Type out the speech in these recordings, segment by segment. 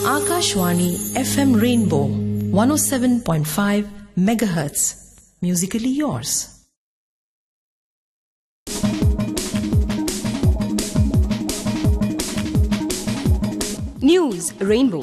Akashwani FM Rainbow 107.5 megahertz. Musically yours. News rainbow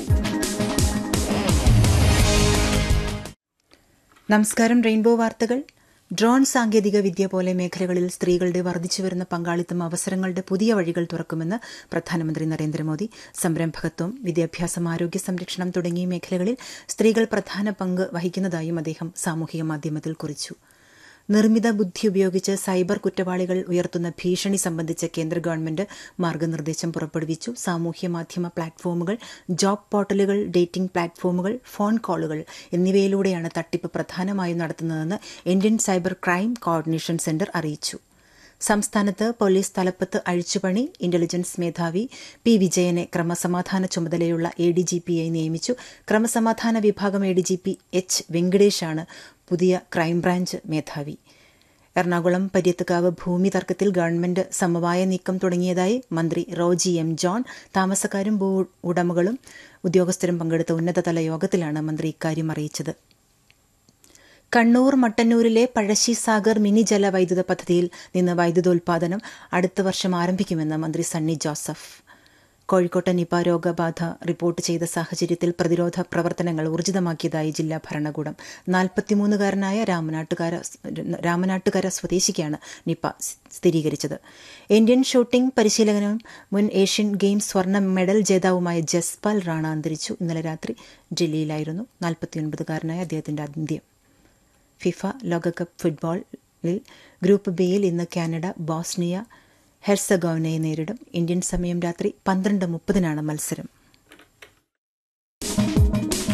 നമസ്കാരം rainbow വാർത്തകൾ drone സാങ്കേതിക വിദ്യ പോലെ മേഖലകളിൽ സ്ത്രീകളുടെ വർദ്ധിച്ചുവരുന്ന പങ്കാളിത്തം അവസരങ്ങളുടെ പുതിയ വഴികൾ തുറക്കുമെന്ന് പ്രധാനമന്ത്രി നരേന്ദ്രമോദി സംരംഭകത്വം വിദ്യാഭ്യാസം ആരോഗ്യ സംരക്ഷണം തുടങ്ങിയ മേഖലകളിൽ സ്ത്രീകൾ പ്രധാന പങ്ക് വഹിക്കുന്നതായും അദ്ദേഹം സാമൂഹിക മാധ്യമത്തിൽ കുറിച്ചു നിർമ്മിത ബുദ്ധി ഉപയോഗിച്ച് സൈബർ കുറ്റവാളികൾ ഉയർത്തുന്ന ഭീഷണി സംബന്ധിച്ച് കേന്ദ്ര ഗവൺമെന്റ് മാർഗനിർദ്ദേശം പുറപ്പെടുവിച്ചു സാമൂഹ്യ മാധ്യമ പ്ലാറ്റ്ഫോമുകൾ ജോബ് പോർട്ടലുകൾ ഡേറ്റിംഗ് പ്ലാറ്റ്ഫോമുകൾ ഫോൺ കോളുകൾ എന്നിവയിലൂടെയാണ് തട്ടിപ്പ് പ്രധാനമായും നടത്തുന്നതെന്ന് Indian cyber crime coordination centre അറിയിച്ചു സംസ്ഥാനത്ത് പോലീസ് തലപ്പത്ത് അഴിച്ചുപണി ഇന്റലിജൻസ് മേധാവി പി വിജയനെ ക്രമസമാധാന ചുമതലയുള്ള എ ഡി ജി പിയായി നിയമിച്ചു ക്രമസമാധാന വിഭാഗം A D G P H വെങ്കടേഷാണ് പുതിയ ക്രൈംബ്രാഞ്ച് മേധാവി എറണാകുളം പര്യത്തുകാവ് ഭൂമി തർക്കത്തിൽ ഗവൺമെന്റ് സമവായ നീക്കം തുടങ്ങിയതായി മന്ത്രി റോജി എം ജോൺ താമസക്കാരും ഭൂ ഉടമകളും ഉദ്യോഗസ്ഥരും പങ്കെടുത്ത ഉന്നതതല യോഗത്തിലാണ് മന്ത്രി ഇക്കാര്യം അറിയിച്ചത് കണ്ണൂർ മട്ടന്നൂരിലെ പഴശ്ശി സാഗർ മിനി ജലവൈദ്യുത പദ്ധതിയിൽ നിന്ന് വൈദ്യുതോൽപാദനം അടുത്ത വർഷം ആരംഭിക്കുമെന്ന് മന്ത്രി സണ്ണി ജോസഫ് കോഴിക്കോട്ട് നിപ രോഗബാധ റിപ്പോർട്ട് ചെയ്ത സാഹചര്യത്തിൽ പ്രതിരോധ പ്രവർത്തനങ്ങൾ ഊർജിതമാക്കിയതായി ജില്ലാ ഭരണകൂടം നാൽപ്പത്തിമൂന്നുകാരനായ രാമനാട്ടുകാര രാമനാട്ടുകര സ്വദേശിക്കാണ് നിപ സ്ഥിരീകരിച്ചത് ഇന്ത്യൻ ഷൂട്ടിംഗ് പരിശീലകനും മുൻ ഏഷ്യൻ ഗെയിംസ് സ്വർണ്ണ മെഡൽ ജേതാവുമായ ജസ്പാൽ റാണ അന്തരിച്ചു ഇന്നലെ രാത്രി ഡൽഹിയിലായിരുന്നു നാൽപ്പത്തിയൊൻപതുകാരനായ അദ്ദേഹത്തിന്റെ അന്ത്യം ഫിഫ ലോകകപ്പ് ഫുട്ബോളിൽ ഗ്രൂപ്പ് ബിയിൽ ഇന്ന് കാനഡ ബോസ്നിയ ഹെർസഗോവനയെ നേരിടും ഇന്ത്യൻ സമയം രാത്രി പന്ത്രണ്ട് മുപ്പതിനാണ് മത്സരം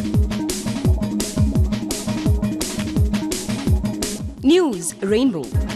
ന്യൂസ് റെയിൻബോ